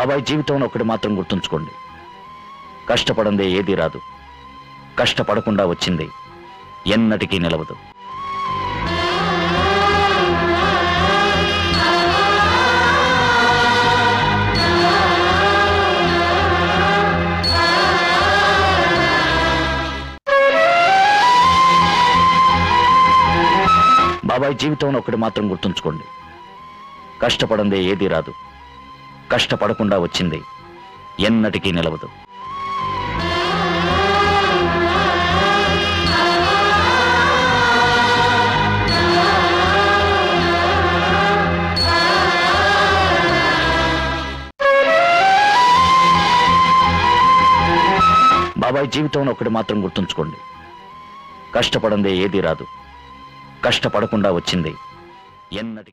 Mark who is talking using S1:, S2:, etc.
S1: బాబాయ్ జీవితంలో ఒకటి మాత్రం గుర్తుంచుకోండి కష్టపడందే ఏదీ రాదు కష్టపడకుండా వచ్చింది ఎన్నటికీ నిలవదు బాబాయ్ జీవితంలో ఒకటి మాత్రం గుర్తుంచుకోండి కష్టపడందే ఏదీ రాదు కష్టపడకుండా వచ్చింది ఎన్నటికీ నిలవదు బాబాయ్ జీవితంలో ఒకటి మాత్రం గుర్తుంచుకోండి కష్టపడందే ఏదీ రాదు కష్టపడకుండా వచ్చింది ఎన్నటికీ